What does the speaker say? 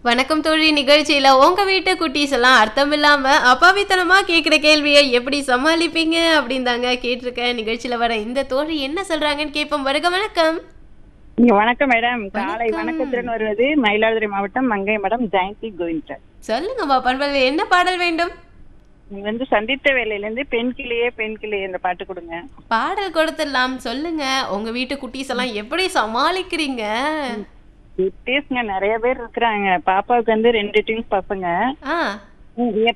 வணக்கம் தோழி நிகழ்ச்சியில உங்க வீட்டு குட்டீஸ் எல்லாம் அர்த்தம் இல்லாம அப்பாவித்தனமா கேக்குற கேள்வியை எப்படி சமாளிப்பீங்க அப்படின்னு தாங்க கேட்டிருக்கேன் நிகழ்ச்சியில வர இந்த தோழி என்ன சொல்றாங்கன்னு கேட்போம் வருக வணக்கம் நீங்க வணக்கம் மேடம் காலை வணக்கம். வணக்கத்துடன் வருவது மயிலாடுதுறை மாவட்டம் மங்கை மேடம் ஜெயந்தி கோவிந்தர் சொல்லுங்கம்மா பண்பல் என்ன பாடல் வேண்டும் நீங்க வந்து சந்தித்த வேலையில இருந்து பெண் கிளியே பெண் கிளியே இந்த பாட்டு கொடுங்க பாடல் கொடுத்துடலாம் சொல்லுங்க உங்க வீட்டு குட்டீஸ் எல்லாம் எப்படி சமாளிக்கிறீங்க குட்டீஸ்ங்க நிறைய பேர் இருக்கிறாங்க பாப்பாவுக்கு வந்து ரெண்டு ட்வின்ஸ் பசங்க ஆ உம்,